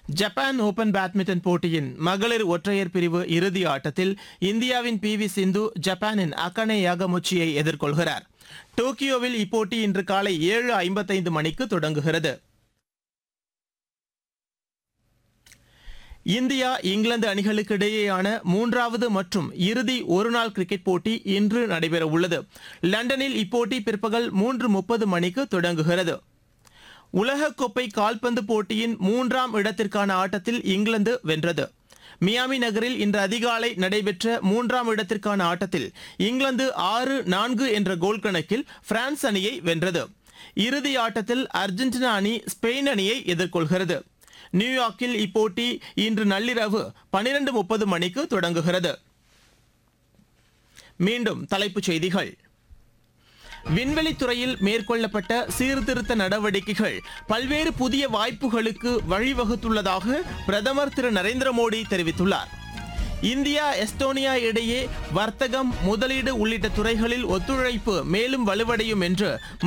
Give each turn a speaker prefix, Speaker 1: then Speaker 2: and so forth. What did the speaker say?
Speaker 1: Japan open badminton போட்டியின் மகளிர் ஒற்றையர் பிரிவு இறுதி ஆட்டத்தில் இந்தியாவின் பி வி சிந்து ஜப்பானின் அகனே யாகமுச்சியை எதிர்கொள்கிறார் டோக்கியோவில் இப்போட்டி இன்று காலை ஏழு ஐம்பத்தைந்து மணிக்கு தொடங்குகிறது இந்தியா இங்கிலாந்து அணிகளுக்கு இடையேயான மூன்றாவது மற்றும் இறுதி ஒருநாள் கிரிக்கெட் போட்டி இன்று நடைபெறவுள்ளது லண்டனில் இப்போட்டி பிற்பகல் மூன்று முப்பது மணிக்கு தொடங்குகிறது உலகக்கோப்பை கால்பந்து போட்டியின் மூன்றாம் இடத்திற்கான ஆட்டத்தில் இங்கிலாந்து வென்றது மியாமி நகரில் இன்று அதிகாலை நடைபெற்ற மூன்றாம் இடத்திற்கான ஆட்டத்தில் இங்கிலாந்து ஆறு நான்கு என்ற கோல் கணக்கில் பிரான்ஸ் அணியை வென்றது இறுதி ஆட்டத்தில் அர்ஜென்டினா அணி ஸ்பெயின் அணியை எதிர்கொள்கிறது நியூயார்க்கில் இப்போட்டி இன்று நள்ளிரவு பனிரெண்டு முப்பது மணிக்கு தொடங்குகிறது மீண்டும் தலைப்புச் செய்திகள் விண்வெளித்துறையில் மேற்கொள்ளப்பட்ட சீர்திருத்த நடவடிக்கைகள் பல்வேறு புதிய வாய்ப்புகளுக்கு வழிவகுத்துள்ளதாக பிரதமர் திரு நரேந்திர மோடி தெரிவித்துள்ளார் இந்தியா எஸ்டோனியா இடையே வர்த்தகம் முதலீடு உள்ளிட்ட துறைகளில் ஒத்துழைப்பு மேலும் வலுவடையும் என்று